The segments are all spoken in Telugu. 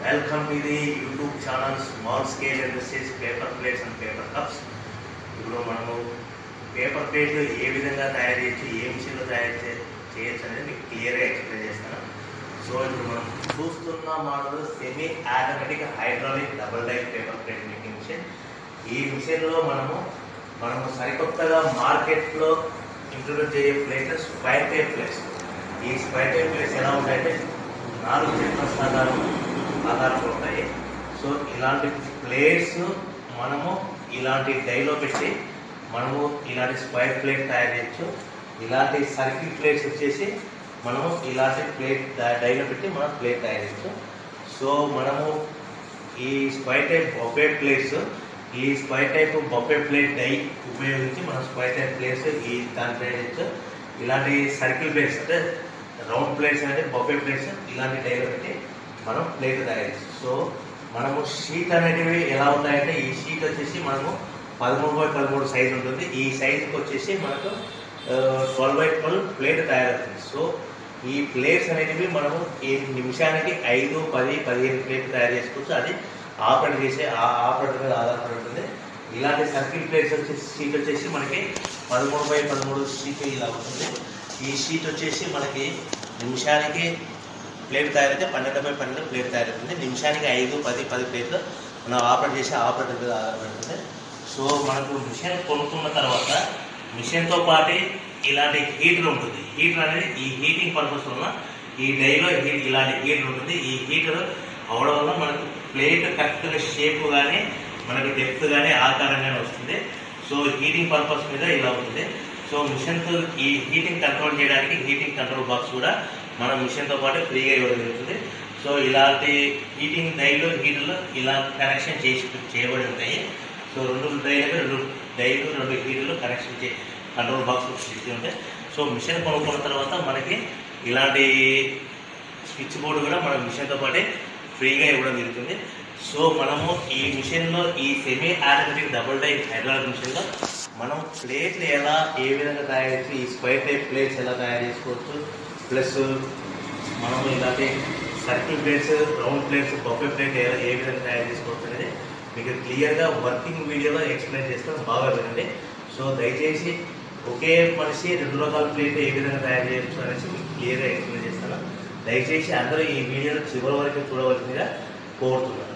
Welcome to the YouTube channel small scale industries paper plates and paper cups ఇప్పుడు మనము పేపర్ ప్లేట్లు ఏ విధంగా తయారు చేయొచ్చు ఏ మిషన్లో తయారు చే చేయొచ్చు అనేది మీకు క్లియర్గా ఎక్స్ప్లెయిన్ చేస్తాను సో ఇప్పుడు మనం చూస్తున్న model semi automatic hydraulic double die paper plate making machine ఈ మిషన్లో మనము మనము సరికొత్తగా మార్కెట్లో ఇంట్రొడ్యూస్ చేయే ప్లేట్స్ స్క్వైర్ టైప్ ప్లేట్స్ ఈ స్క్వైర్ టైప్ ప్లేట్స్ ఎలా ఉంటాయంటే నాలుగు చక్రస్ ఆధారం ఆధారంలో ఉంటాయి సో ఇలాంటి ప్లేట్స్ మనము ఇలాంటి డైలో పెట్టి మనము ఇలాంటి స్క్వైర్ ప్లేట్ తయారు చేయొచ్చు ఇలాంటి సర్కిల్ ప్లేట్స్ వచ్చేసి మనము ఇలాంటి ప్లేట్ డైలో పెట్టి మనం ప్లేట్ తయారు చేయొచ్చు సో మనము ఈ స్క్వైర్ టైప్ బొఫే ప్లేట్స్ ఈ square type buffet plate die ఉపయోగించి మనం స్క్వైర్ టైప్ ప్లేట్స్ ఈ దాని తయారు చేయొచ్చు ఇలాంటి సర్కిల్ ప్లేట్స్ అంటే రౌండ్ ప్లేట్స్ అంటే బొఫే ప్లేట్స్ ఇలాంటి డైలో పెట్టి మనం ప్లేట్ తయారు చేయొచ్చు సో మనము షీట్ అనేటివి ఎలా ఉంటాయంటే ఈ షీట్ వచ్చేసి మనము పదమూడు బై పదమూడు సైజ్ ఉంటుంది ఈ సైజుకి వచ్చేసి మనకు ట్వెల్వ్ బై ట్వెల్వ్ ప్లేట్ తయారవుతుంది సో ఈ ప్లేట్స్ అనేటివి మనము ఈ నిమిషానికి ఐదు పది పదిహేను ప్లేట్లు తయారు చేసుకోవచ్చు అది ఆపరేట్ చేసే ఆ ఆపరేటర్ మీద ఆధారపడి ఉంటుంది ఇలాంటి సర్కిల్ ప్లేట్స్ వచ్చేసి షీట్ వచ్చేసి మనకి పదమూడు బై పదమూడు షీట్ ఇలా ఉంటుంది ఈ షీట్ వచ్చేసి మనకి నిమిషానికి ప్లేట్ తయారైతే పన్నెండు బై పన్నెండు ప్లేట్ తయారవుతుంది నిమిషానికి ఐదు పది పది ప్లేట్లు మనం ఆపరేట్ చేసే ఆపరేటర్ మీద ఆధారపడుతుంది సో మనకు మిషన్ కొనుక్కున్న తర్వాత మిషన్తో పాటు ఇలాంటి హీటర్ ఉంటుంది హీటర్ అనేది ఈ హీటింగ్ పర్పస్ వల్ల ఈ డైలో హీట్ ఇలాంటి హీటర్ ఉంటుంది ఈ హీటర్ అవడం వల్ల మనకు ప్లేట్ కరెక్ట్గా షేప్ కానీ మనకి డెప్త్ కానీ ఆకారం కానీ వస్తుంది సో హీటింగ్ పర్పస్ మీద ఇలా ఉంటుంది సో మిషన్తో ఈ హీటింగ్ కంట్రోల్ చేయడానికి హీటింగ్ కంట్రోల్ బాక్స్ కూడా మన మిషన్తో పాటు ఫ్రీగా ఇవ్వడం జరుగుతుంది సో ఇలాంటి హీటింగ్ డైలు హీటర్లు ఇలా కనెక్షన్ చేసి చేయబడి ఉంటాయి సో రెండు డైలకు రెండు డైలు రెండు హీటర్లు కనెక్షన్ చే కంట్రోల్ బాక్స్ ఇచ్చి ఉంటాయి సో మిషన్ కొనుక్కున్న తర్వాత మనకి ఇలాంటి స్విచ్ బోర్డు కూడా మన మిషన్తో పాటే ఫ్రీగా ఇవ్వడం జరుగుతుంది సో మనము ఈ మిషన్లో ఈ semi automatic double die hydraulic మిషన్లో మనం ప్లేట్లు ఎలా ఏ విధంగా తయారు చేసి ఈ స్క్వైర్ టైప్ ప్లేట్స్ ఎలా తయారు చేసుకోవచ్చు ప్లస్ మనము ఇలాంటి circle plates round plates buffet plate ఏ ఏ విధంగా తయారు చేసుకోవచ్చు అనేది మీకు క్లియర్గా వర్కింగ్ వీడియోలో ఎక్స్ప్లెయిన్ చేస్తాను బాగా వినండి సో దయచేసి ఒకే మనిషి రెండు రకాల ప్లేట్ ఏ విధంగా తయారు చేయొచ్చు అనేసి మీకు క్లియర్గా ఎక్స్ప్లెయిన్ చేస్తాను దయచేసి అందరూ ఈ వీడియోను చివరి వరకు చూడవలసిందిగా కోరుతున్నాను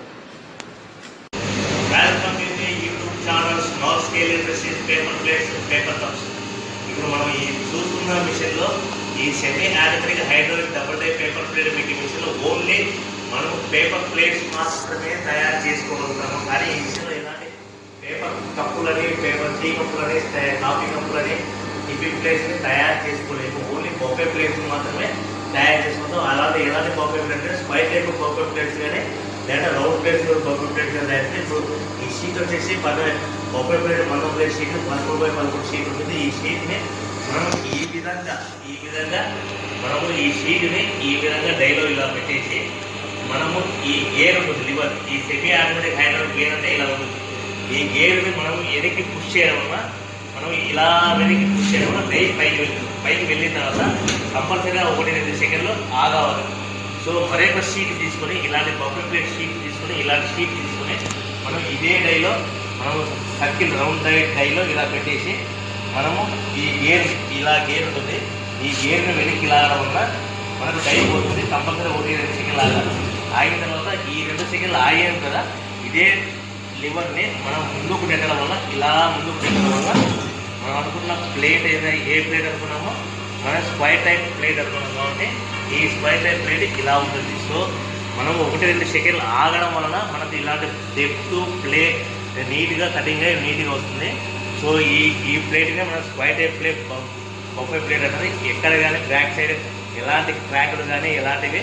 welcome to the YouTube channel small scale industries paper plates paper cups ఇప్పుడు మనం ఈ చూస్తున్న మిషన్లో ఈ semi automatic hydraulic double die paper plate making మిషన్లో ఓన్లీ మనం పేపర్ ప్లేట్స్ మాత్రమే తయారు చేసుకోగలుగుతాము కానీ ఈ మిషన్లో ఎలాంటి పేపర్ కప్పులని పేపర్ టీ కప్పులని కాఫీ కప్పులని టిఫిన్ ప్లేట్స్ని తయారు చేసుకోలేము ఓన్లీ బొఫే ప్లేట్స్ మాత్రమే తయారు చేసుకుంటాం అలాంటి ఎలాంటి buffet plates square type buffet plates కానీ లేదా రౌండ్ ప్లేట్స్ బొఫే ప్లేట్స్ కానీ తయారు చేస్తే ఇప్పుడు ఈ షీట్ వచ్చేసి పద బొఫే ప్లేట్ పదకొండు ప్లేట్ షీట్ పదకొండు బై పదకొండు షీట్ ఉంటుంది ఈ షీట్ని మనం ఈ విధంగా ఈ విధంగా మనము ఈ షీట్ని ఈ విధంగా డైలో ఇలా పెట్టేసి మనము ఈ గేర్ ఉంటుంది లివర్ ఈ సెమీ ఆటోమేటిక్ హైడ్రాలిక్ గేర్ అంటే ఇలా ఉంటుంది ఈ గేర్ని మనం వెనక్కి పుష్ చేయడం వల్ల మనం ఇలా వెనక్కి పుష్ చేయడం వల్ల రైట్ పైకి వెళ్తుంది పైకి వెళ్ళిన తర్వాత కంపల్సరీగా ఒకటి రెండు సెకండ్లు ఆగవాలి సో మరొక షీట్ తీసుకొని ఇలాంటి బఫెట్ ప్లేట్ షీట్ తీసుకొని ఇలాంటి షీట్ తీసుకొని మనం ఇదే డైలో మనం సర్కిల్ రౌండ్ డై డైలో ఇలా పెట్టేసి మనము ఈ గేర్ ఇలా గేర్ ఉంటుంది ఈ గేర్ని వెనక్కి లాగడం వల్ల మనకు డై పోతుంది కంపల్సరీ ఒకటి రెండు సెకండ్లు ఆగాలి ఆగిన తర్వాత ఈ రెండు సెకండ్లు ఆగాం కదా ఇదే లివర్ని మనం ముందుకు నెట్టడం వల్ల ఇలా ముందుకు నెట్టడం వల్ల మనం అనుకున్న ప్లేట్ ఏదైనా ఏ ప్లేట్ అనుకున్నామో మనం స్క్వైర్ టైప్ ప్లేట్ అనుకున్నాం కాబట్టి ఈ స్క్వైర్ టైప్ ప్లేట్ ఇలా ఉంటుంది సో మనం ఒకటి రెండు సెకండ్లు ఆగడం వలన మనకు ఇలాంటి డెప్త్ ప్లే నీట్గా కటింగ్ అయ్యి నీట్గా వస్తుంది సో ఈ ఈ ప్లేట్గా మనం square type plate buffet plate అనేది ఎక్కడ కానీ బ్యాక్ సైడ్ ఎలాంటి క్రాకులు కానీ ఎలాంటివి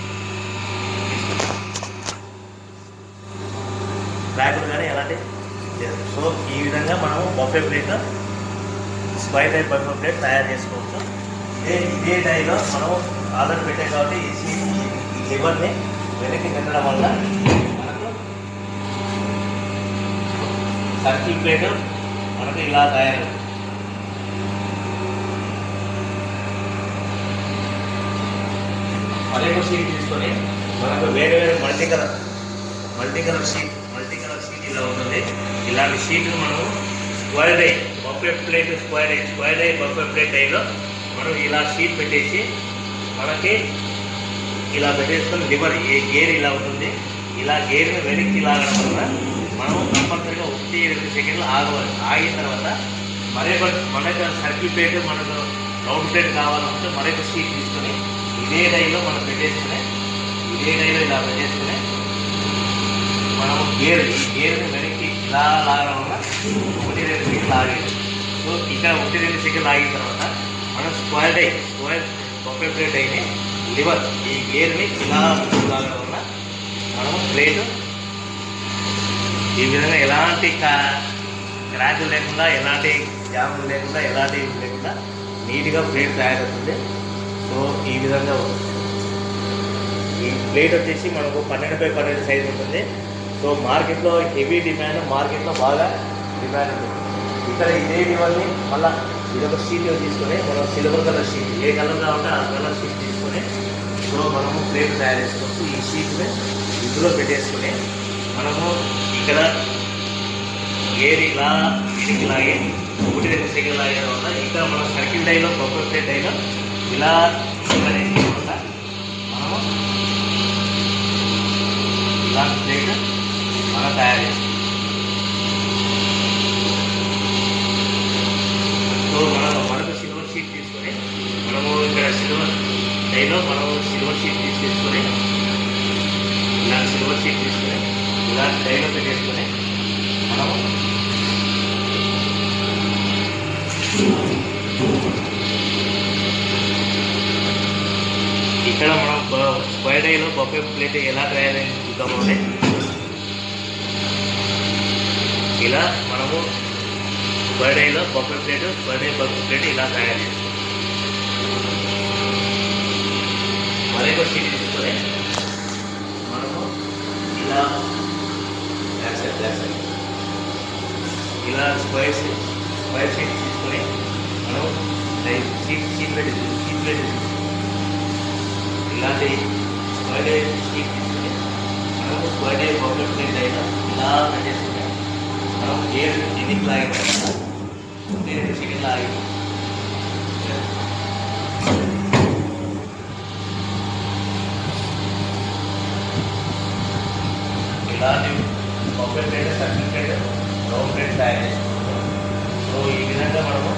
క్రాకులు కానీ ఎలాంటి లేదు సో ఈ విధంగా మనము buffet plate square type buffet plate తయారు చేసుకోవచ్చు ఇదే ఇదే టైంలో మనం ఆర్డర్ పెట్టాం కాబట్టి ఈ సీ ఈ లివర్ని వెనక్కి పెట్టడం వల్ల మనకు సర్కిల్ ప్లేట్ మనకు ఇలా తయారవుతుంది మరొక షీట్ తీసుకొని మనకు వేరే వేరే multi colour multi colour sheet multi colour sheet ఇలా ఉంటుంది ఇలాంటి షీట్లు మనము square die buffet plate square die square die buffet plate డైలో మనం ఇలా షీట్ పెట్టేసి మనకి ఇలా పెట్టేసుకొని లివర్ ఏ గేర్ ఇలా ఉంటుంది ఇలా గేర్ని వెనక్కి లాగడం వల్ల మనం కంపల్సరీగా ఒకటి రెండు సెకండ్లు ఆగవాలి ఆగిన తర్వాత మరొక మనకు సర్కిల్ ప్లేట్ మనకు రౌండ్ ప్లేట్ కావాలంటే మరొక షీట్ తీసుకొని ఇదే డైలో మనం పెట్టేసుకుని ఇదే డైలో ఇలా పెట్టేసుకుని మనం గేర్ ఈ గేర్ని వెనక్కి ఇలా లాగడం వల్ల ఒకటి రెండు సెకండ్లు ఆగేది సో ఇక్కడ ఒకటి రెండు సెకండ్లు ఆగిన తర్వాత మనం square die square buffet plate డైని లివర్ ఈ గేర్ని ఇలా ముందుకు లాగడం వల్ల మనము ప్లేట్ ఈ విధంగా ఎలాంటి క్రాకులు లేకుండా ఎలాంటి జాములు లేకుండా ఎలాంటి ఇది లేకుండా నీట్గా ప్లేట్ తయారవుతుంది సో ఈ విధంగా ఉంది. ఈ ప్లేట్ వచ్చేసి మనకు పన్నెండు బై పన్నెండు సైజ్ ఉంటుంది సో మార్కెట్లో హెవీ డిమాండ్ మార్కెట్లో బాగా డిమాండ్ ఉంటుంది ఇక్కడ ఇదే ఇవన్నీ మళ్ళీ ఇదొక షీట్ తీసుకొని మనం సిల్వర్ కలర్ షీట్ ఏ కలర్ కావాలంటే ఆ కలర్ షీట్ తీసుకొని సో మనము ప్లేట్ తయారు చేసుకోవచ్చు ఈ షీట్ని ఇందులో పెట్టేసుకొని మనము ఇక్కడ ఏది ఇలా ఇడికి లాగే ఒకటి రెండు సెకండ్ లాగే తర్వాత ఇక్కడ మనం సర్కిల్ డైలో బొబ్బర్ ప్లేట్ డైలో ఇలా ఇలా వేసుకోకుండా మనము ఇలాంటి ప్లేట్ మనం తయారు చేస్తాం సో మనం మనకు సిల్వర్ షీట్ తీసుకొని మనము ఇక్కడ సిల్వర్ డైలో మనము సిల్వర్ షీట్ తీసుకొని ఇలాంటి సిల్వర్ షీట్ తీసుకొని ఇలాంటి డైలో పెట్టేసుకొని మనము ఇక్కడ మనం బ- స్క్వేర్ డైలో బొఫే ప్లేట్ ఎలా తయారైంది చూద్దాము అంటే ఇలా మనము స్క్వేర్ డైలో buffet plate square die buffet plate ఇలా తయారు చేస్తాం మరొక షీట్ తీసుకొని మనము ఇలా బ్యాక్ సైడ్ బ్యాక్ సైడ్ ఇలా స్క్వేర్ షీట్ స్క్వేర్ షీట్ తీసుకొని మనం లైక్ షీట్ షీట్ పెట్టి షీట్ పెట్టి ఇలాంటి స్క్వేర్ డై షీట్ తీసుకొని మనము స్క్వేర్ డై బొబ్బెట్ ప్లేట్ అయినా ఇలా పెట్టేసుకొని మనం గేర్ ఎన్నికి లాగిన తర్వాత రెండు సెకండ్ లాగి ఇలాంటి buffet plate circle plate round plate తయారు చేసుకుంటాం సో ఈ విధంగా మనము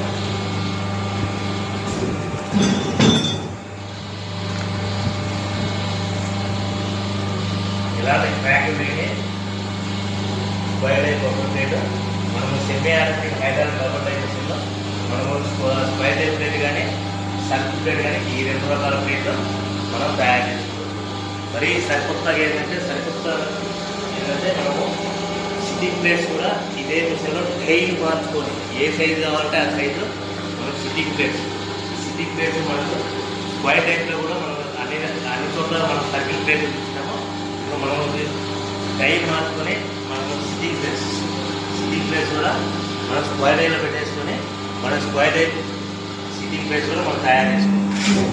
ఇలాంటి ప్యాక్ వేడి స్క్వైర్ బొబ్బెట్ ప్లేట్ మనము సెమీ ఆటోమేటిక్ హైదరాబాద్ డబుల్ డైజెషన్లో మనము స్క్వైర్ టైప్ ప్లేట్ కానీ సర్కిల్ ప్లేట్ కానీ ఈ రెండు రకాల ప్లేట్లు మనం తయారు చేసుకోవచ్చు మరి సరికొత్తగా ఏంటంటే సరికొత్త ఏంటంటే మనము సిట్టింగ్ ప్లేట్స్ కూడా ఇదే విషయంలో టైల్ మార్చుకొని ఏ సైజు కావాలంటే ఆ సైజు మనం సిట్టింగ్ ప్లేట్స్ సిట్టింగ్ ప్లేట్స్ మనకు స్క్వైర్ టైప్లో కూడా మనం అన్ని అన్ని చోట్ల మనం సర్కిల్ ప్లేట్ చూసినాము ఇప్పుడు మనం టైల్ మార్చుకొని మనము సిట్టింగ్ ప్లేట్స్ సిట్టింగ్ ప్లేట్స్ కూడా మనం స్క్వైర్ డైలో పెట్టేసుకొని మన స్క్వైర్ డై సిట్టింగ్ ప్లేట్స్ కూడా మనం తయారు చేసుకోవాలి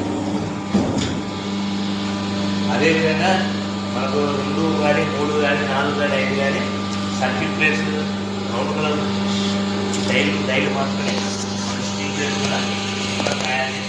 అదేవిధంగా మనకు రెండు కానీ మూడు కానీ నాలుగు కానీ ఐదు కానీ సర్కిల్ ప్లేట్స్ రౌండ్ కలర్ డైలు డైలు మార్చుకొని మన స్టీల్ ప్లేట్స్ కూడా మనం తయారు చేసి